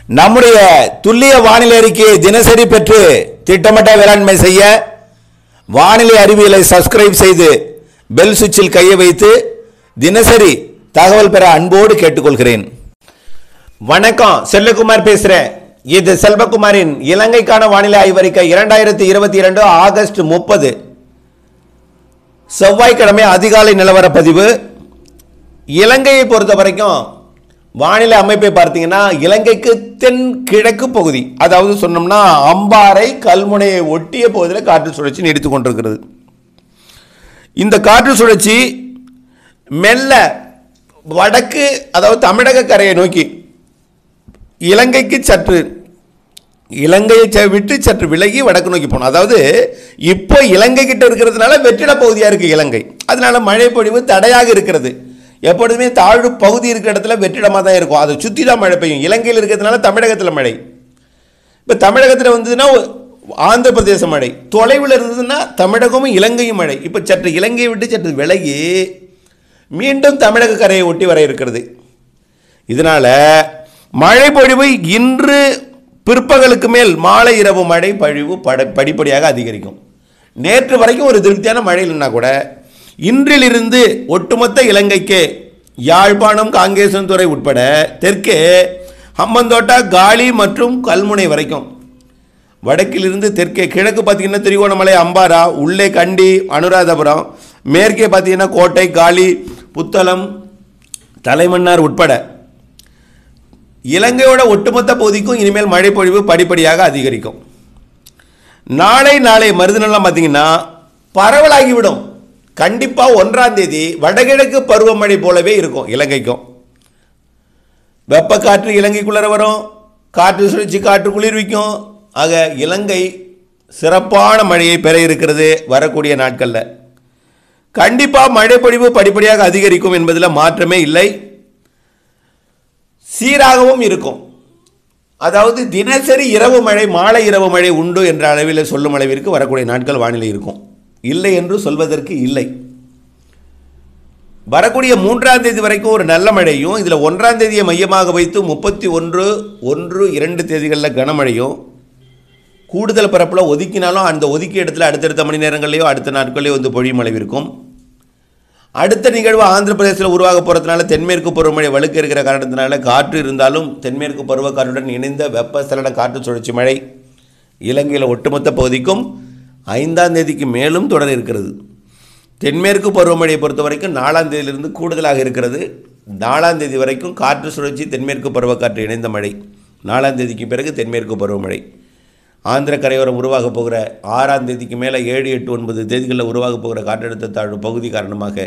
நம்முடைய துல்லிய வானிலை அறிக்கையை தினசரி பெற்று திட்டமிட்ட வேளாண்மை செய்ய வானிலை அறிவியலை சப்ஸ்கிரைப் செய்து பெல் சுவிட்சில் கையை வைத்து தினசரி தகவல் பெற அன்போடு கேட்டுக்கொள்கிறேன் வணக்கம் செல்லகுமார் பேசுறேன் இது செல்வகுமாரின் இலங்கைக்கான வானிலை ஆய்வறிக்கை இரண்டாயிரத்தி இருபத்தி இரண்டு ஆகஸ்ட் முப்பது செவ்வாய்க்கிழமை அதிகாலை நிலவர பதிவு இலங்கையை பொறுத்த வரைக்கும் வானிலை அமைப்பை பார்த்தீங்கன்னா இலங்கைக்கு தென் கிழக்கு பகுதி அதாவது சொன்னோம்னா அம்பாறை கல்முனையை ஒட்டிய பகுதியில் காற்று சுழற்சி நீடித்து கொண்டிருக்கிறது இந்த காற்று சுழற்சி மெல்ல வடக்கு அதாவது தமிழக கரையை நோக்கி இலங்கைக்கு சற்று இலங்கையை ச- விட்டு சற்று விலகி வடக்கு நோக்கி போகணும் அதாவது இப்போ இலங்கை கிட்ட இருக்கிறதுனால வெற்றிட பகுதியாக இருக்கு இலங்கை அதனால மழை பொழிவு தடையாக இருக்கிறது எப்பொழுதுமே தாழ்வு பகுதி இருக்கிற இடத்துல வெற்றிடமாக தான் இருக்கும் அதை சுற்றி தான் மழை பெய்யும் இலங்கையில் இருக்கிறதுனால தமிழகத்தில் மழை இப்போ தமிழகத்தில் வந்ததுன்னா ஒ- ஆந்திர பிரதேச மழை தொலைவில் இருந்ததுன்னா தமிழகமும் இலங்கையும் மழை இப்போ சற்று இலங்கையை விட்டு சற்று விலகி மீண்டும் தமிழக கரையை ஒட்டி வர இருக்கிறது இதனால மழை பொழிவு இன்று பிற்பகலுக்கு மேல் மாலை இரவு மழை பொழிவு பட படிப்படியாக அதிகரிக்கும் நேற்று வரைக்கும் ஒரு திருப்தியான மழை இல்லைன்னா கூட இன்றிலிருந்து ஒட்டுமொத்த இலங்கைக்கு யாழ்ப்பாணம் காங்கேசன்துறை உட்பட தெற்கே ஹம்மந்தோட்டா காலி மற்றும் கல்முனை வரைக்கும் வடக்கிலிருந்து தெற்கே கிழக்கு பார்த்தீங்கன்னா திருகோணமலை அம்பாரா உள்ளே கண்டி அனுராதபுரம் மேற்கே பார்த்தீங்கன்னா கோட்டை காலி புத்தளம் தலைமன்னார் உட்பட இலங்கையோட ஒட்டுமொத்த பகுதிக்கும் இனிமேல் மழை பொழிவு படிப்படியாக அதிகரிக்கும் நாளை நாளை மறுதினெல்லாம் பார்த்தீங்கன்னா பரவலாகிவிடும் கண்டிப்பாக ஒன்றாம் தேதி வடகிழக்கு பருவமழை போலவே இருக்கும் இலங்கைக்கும் வெப்ப காற்று இலங்கைக்குள்ளே வரும் காற்று சுழற்சி காற்று குளிர்விக்கும் ஆக இலங்கை சிறப்பான மழையை பெற இருக்கிறது வரக்கூடிய நாட்களில் கண்டிப்பாக மழைப்பொழிவு படிப்படியாக அதிகரிக்கும் என்பதில் மாற்றமே இல்லை சீராகவும் இருக்கும் அதாவது தினசரி இரவு மழை மாலை இரவு மழை உண்டு என்ற அளவில் சொல்லும் அளவிற்கு வரக்கூடிய நாட்கள் வானிலை இருக்கும் இல்லை என்று சொல்வதற்கு இல்லை வரக்கூடிய மூன்றாம் தேதி வரைக்கும் ஒரு நல்ல மழையும் இதில் ஒன்றாம் தேதியை மையமாக வைத்து முப்பத்தி ஒன்று ஒன்று இரண்டு தேதிகளில் கனமழையும் கூடுதல் பரப்பில் ஒதுக்கினாலும் அந்த ஒதுக்கிய இடத்துல அடுத்தடுத்த மணி நேரங்கள்லையோ அடுத்த நாட்கள்லையோ வந்து பொழியும் அளவு இருக்கும் அடுத்த நிகழ்வு ஆந்திர பிரதேசத்தில் உருவாக போகிறதுனால தென்மேற்கு பருவமழை வலுக்க இருக்கிற காரணத்தினால காற்று இருந்தாலும் தென்மேற்கு பருவக்காற்றுடன் இணைந்த வெப்பசலன காற்று சுழற்சி மழை இலங்கையில் ஒட்டுமொத்த பகுதிக்கும் ஐந்தாம் தேதிக்கு மேலும் தொடர இருக்கிறது தென்மேற்கு பருவமழையை பொறுத்த வரைக்கும் நாலாம் தேதியிலிருந்து கூடுதலாக இருக்கிறது நாலாம் தேதி வரைக்கும் காற்று சுழற்சி தென்மேற்கு பருவக்காற்று இணைந்த மழை நாலாம் தேதிக்கு பிறகு தென்மேற்கு பருவமழை ஆந்திர கரையோரம் உருவாக போகிற ஆறாம் தேதிக்கு மேலே ஏழு எட்டு ஒன்பது தேதிகளில் உருவாக போகிற காற்றழுத்த தாழ்வு பகுதி காரணமாக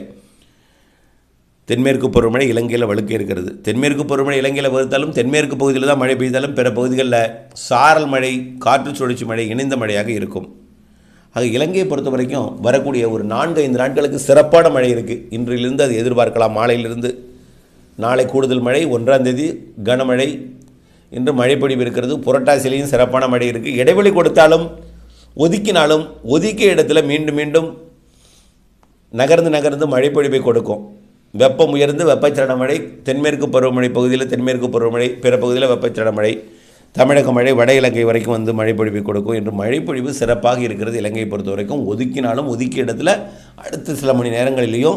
தென்மேற்கு பருவமழை இலங்கையில் வலுக்க இருக்கிறது தென்மேற்கு பருவமழை இலங்கையில் வருத்தாலும் தென்மேற்கு பகுதியில் தான் மழை பெய்தாலும் பிற பகுதிகளில் சாரல் மழை காற்று சுழற்சி மழை இணைந்த மழையாக இருக்கும் ஆக இலங்கையை பொறுத்த வரைக்கும் வரக்கூடிய ஒரு நான்கு ஐந்து நாட்களுக்கு சிறப்பான மழை இருக்குது இன்றிலிருந்து அது எதிர்பார்க்கலாம் மாலையிலிருந்து நாளை கூடுதல் மழை ஒன்றாம் தேதி கனமழை இன்று மழைப்பொழிவு இருக்கிறது புரட்டாசிலையும் சிறப்பான மழை இருக்குது இடைவெளி கொடுத்தாலும் ஒதுக்கினாலும் ஒதுக்கிய இடத்துல மீண்டும் மீண்டும் நகர்ந்து நகர்ந்து மழைப்பொழிவை கொடுக்கும் வெப்பம் உயர்ந்து வெப்பச்சலன மழை தென்மேற்கு பருவமழை பகுதியில் தென்மேற்கு பருவமழை பிற பகுதியில் வெப்பச்சலன மழை தமிழக மழை வட இலங்கை வரைக்கும் வந்து மழைப்பொழிவை கொடுக்கும் என்று மழைப்பொழிவு சிறப்பாக இருக்கிறது இலங்கையை பொறுத்த வரைக்கும் ஒதுக்கினாலும் ஒதுக்கிய இடத்துல அடுத்த சில மணி நேரங்களிலேயும்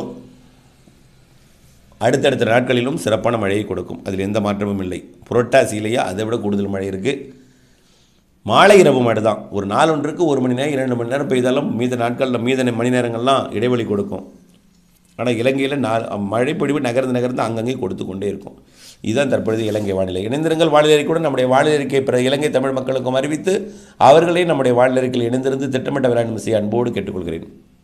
அடுத்தடுத்த நாட்களிலும் சிறப்பான மழையை கொடுக்கும் அதில் எந்த மாற்றமும் இல்லை புரட்டாசியிலேயே அதை விட கூடுதல் மழை இருக்குது மாலை இரவு மழை தான் ஒரு நாள் ஒன்றுக்கு ஒரு மணி நேரம் இரண்டு மணி நேரம் பெய்தாலும் மீத நாட்களில் மீத மணி நேரங்கள்லாம் இடைவெளி கொடுக்கும் ஆனால் இலங்கையில் நா மழைப்பொழிவு நகர்ந்து நகர்ந்து அங்கங்கே கொடுத்து கொண்டே இருக்கும் இதுதான் தற்பொழுது இலங்கை வானிலை இணைந்திருங்கள் வானிலை கூட நம்முடைய வானிலை அறிக்கை பிற இலங்கை தமிழ் மக்களுக்கும் அறிவித்து அவர்களே நம்முடைய வானிலை அறிக்கையில் இணைந்திருந்து திட்டமிட்ட வேளாண்மை செய்ய அன்போடு கேட்டுக்கொள்கிறேன்